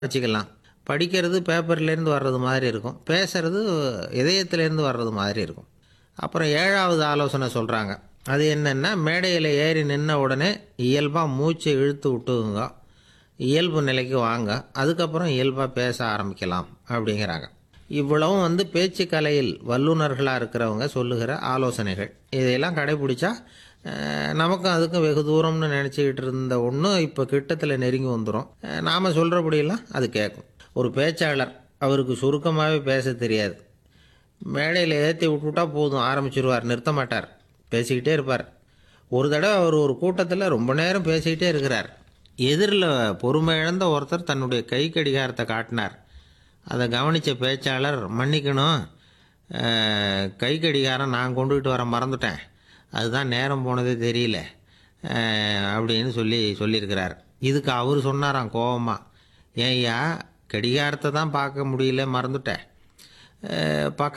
வச்சுக்கலாம் படிக்கிறது பேப்பர்லேருந்து வர்றது மாதிரி இருக்கும் பேசுறது இதயத்திலேருந்து வர்றது மாதிரி இருக்கும் அப்புறம் ஏழாவது ஆலோசனை சொல்கிறாங்க அது என்னென்னா மேடையில் ஏறி நின்ன உடனே இயல்பாக மூச்சை இழுத்து விட்டுங்க இயல்பு நிலைக்கு வாங்க அதுக்கப்புறம் இயல்பாக பேச ஆரம்பிக்கலாம் அப்படிங்கிறாங்க இவ்வளவும் வந்து பேச்சு கலையில் வல்லுநர்களாக இருக்கிறவங்க சொல்லுகிற ஆலோசனைகள் இதையெல்லாம் கடைபிடிச்சா அஹ், நமக்கும் அதுக்கும் வெகு தூரம்னு நினச்சிக்கிட்டு இருந்த ஒன்று இப்போ கிட்டத்தில் நெருங்கி வந்துடும் நாம் சொல்கிறபடியெல்லாம் அது கேட்கும் ஒரு பேச்சாளர் அவருக்கு சுருக்கமாகவே பேச தெரியாது மேடையில் ஏற்றி விட்டுவிட்டா போதும் ஆரம்பிச்சிருவார் நிறுத்த மாட்டார் பேசிக்கிட்டே இருப்பார் ஒரு தடவை அவர் ஒரு கூட்டத்தில் ரொம்ப நேரம் பேசிக்கிட்டே இருக்கிறார் எதிரில் பொறுமை இழந்த ஒருத்தர் தன்னுடைய கை கடிகாரத்தை காட்டினார் அதை கவனித்த பேச்சாளர் மன்னிக்கணும் அஹ், கை கடிகாரம் நான் கொண்டுகிட்டு வர மறந்துட்டேன் அதுதான் நேரம் போனதே தெரியல அஹ், அப்படின்னு சொல்லி சொல்லியிருக்கிறார் இதுக்கு அவர் சொன்னாராம் கோவமாக ஏய்யா கடிகாரத்தை தான் பார்க்க முடியல மறந்துட்டேன் அஹ், பக்க